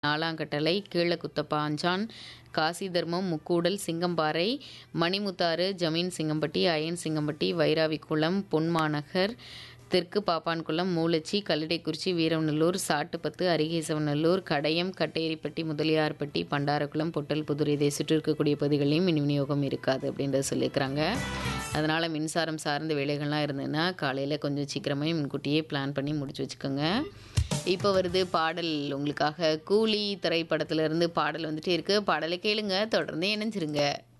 நாலாங்கட்டளை கீழக்குத்தப்பாஞ்சான் காசிதர்மம் முக்கூடல் சிங்கம்பாறை மணிமுத்தாறு ஜமீன் சிங்கம்பட்டி அயன் சிங்கம்பட்டி வைராவிக்குளம் பொன்மாநகர் தெற்கு பாப்பான்குளம் மூலச்சி கல்லடைக்குறிச்சி வீரவநல்லூர் சாட்டுப்பத்து அரிகேசவநல்லூர் கடையம் கட்டேரிப்பட்டி முதலியார்பட்டி பண்டாரக்குளம் பொட்டல்புதூர் இதை சுற்றி இருக்கக்கூடிய பகுதிகளையும் மின் விநியோகம் இருக்காது அப்படின்றத சொல்லியிருக்கிறாங்க அதனால் மின்சாரம் சார்ந்த வேலைகள்லாம் இருந்ததுன்னா காலையில் கொஞ்சம் சீக்கிரமே முன்கூட்டியே பிளான் பண்ணி முடிச்சு வச்சுக்கோங்க இப்போ வருது பாடல் உங்களுக்காக கூலி திரைப்படத்துல இருந்து பாடல் வந்துட்டே இருக்கு பாடலை கேளுங்க தொடர்ந்து இணைஞ்சிருங்க